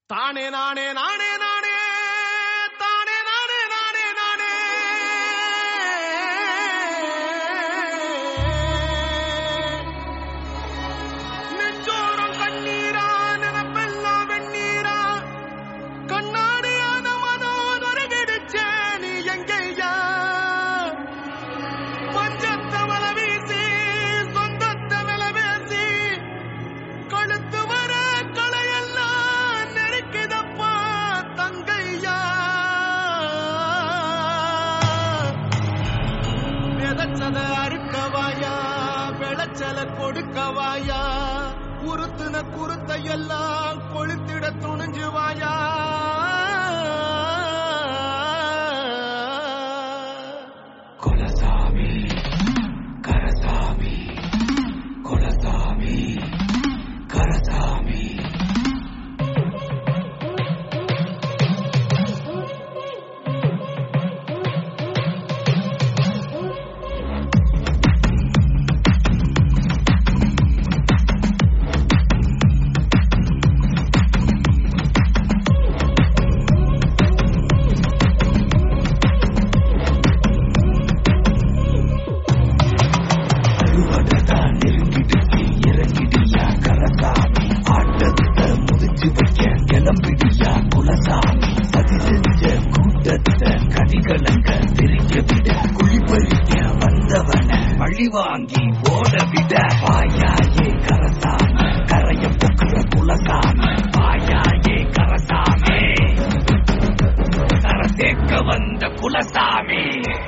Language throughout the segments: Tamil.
தானே நானே நானே நானே தானே நானே நானே நானே நெஞ்சோரம் கண்ணீரா நினப்பெல்லாம் வெண்ணீரா கண்ணாடியான மனம் நொறுகிடுச்ச நீ எங்கய்யா பஞ்சத்தவள வீசி சொந்தத்தவள பேசி கழுத்து வர களையெல்லாம் நெருக்குதப்பா தங்கையா விதைச்சத அறுக்கவாயா விளைச்சல கொடுக்கவாயா உருத்துன குருத்தை எல்லாம் கொளுத்திட துணிஞ்சுவாயா குலசாமி கரசாமி குலசாமி கரசாமி அறுவடைதான் நெருங்கிடுச்சு இறங்கிடியா கரசாமி ஆட்டத்தை முதிச்சு வைக்க கிளம்பிடியா குலசாமி சதி செஞ்ச கூட்டத்தை கதிகலங்க திரிக்க விட குழிப்பறிக்க வந்தவன பழி வாங்கி ஓட விட வாயாயே கரசாமி கரைய பொக்குற குலசாமி வாயாயே கரசாமி கர சேர்க்க வந்த குலசாமி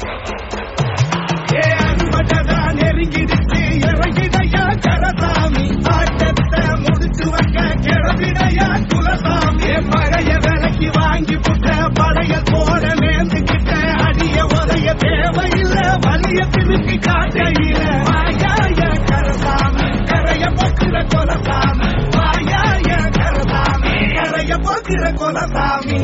ஏ அன்பட்டதான் நெருங்கிடுச்சு இறங்கிடையா கரசாமி ஆட்டத்தை முடிச்சு வைக்க கிளம்பிடையா குலசாமி ஏ பழைய விலைக்கு வாங்கி புட்ட பழைய போட நேர்ந்துக்கிட்ட அடிய உதைய தேவையில்லை வலிய திருப்பி காட்டையில வாயாய கரசாமி கரைய போக்குற கொலசாமி வாயாய கரசாமி கரைய போக்குற கொலசாமி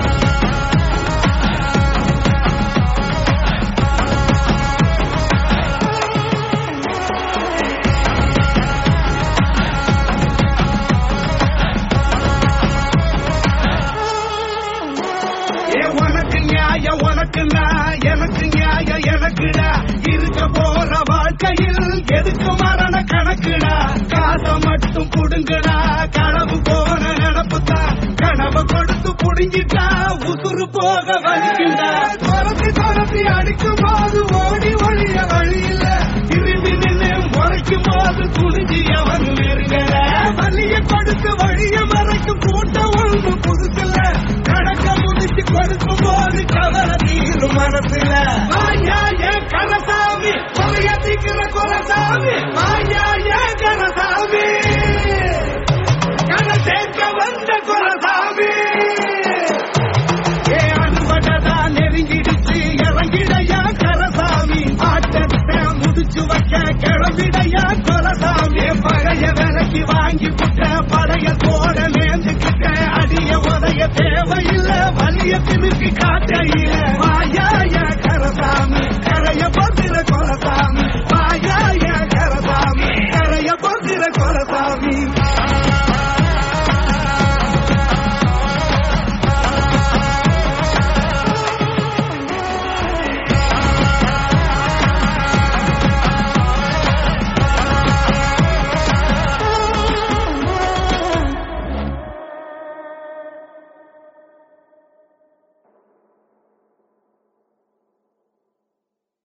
ஏ உனக்கு நியாயம் உனக்கு நான் எனக்கு நியாயம் எனக்குடா இருக்க போற வாழ்க்கையில் எதுக்கு மரண கணக்குடா காசை மட்டும் புடுங்கடா கனவு போன நினப்புதான் கனவு கொடுத்து புடுங்கிட்டா உசுறு போக வலிக்குண்டா துரத்தி துரத்தி அடிக்கும் போது ஓடி ஒழிய வழி இல்ல திரும்பி நின்று முறைக்கும் போது துணிஞ்சி அவன் நெருங்கல வலிய கொடுத்து வழிய மறைக்கும் கூட்டம் ஒன்று புதுசில்ல கடக்க முடிச்சு கொடுக்கும் போது கவல தீரும் மனசுல மாயா ஏன் கரசாமி கொலையத்திக்கிற கொலசாமி மாயா ஏன் கரசாமி கர சேர்க்க வந்த கொலசாமி ஏ அன்பட்டதா நெருங்கிடுச்சு இறங்கிடையா கரசாமி ஆட்டத்தை முடிச்சு வைக்க கிளம்பிடையா கொலசாமி பழைய விலைக்கு வாங்கி புட்ட பழைய தோட நேர்ந்துக்கிட்ட அடிய உதைய தேவையில்லை வலிய திருப்பி காட்டையில வாயாய கரசாமி கரைய பத்திர கொலசாமி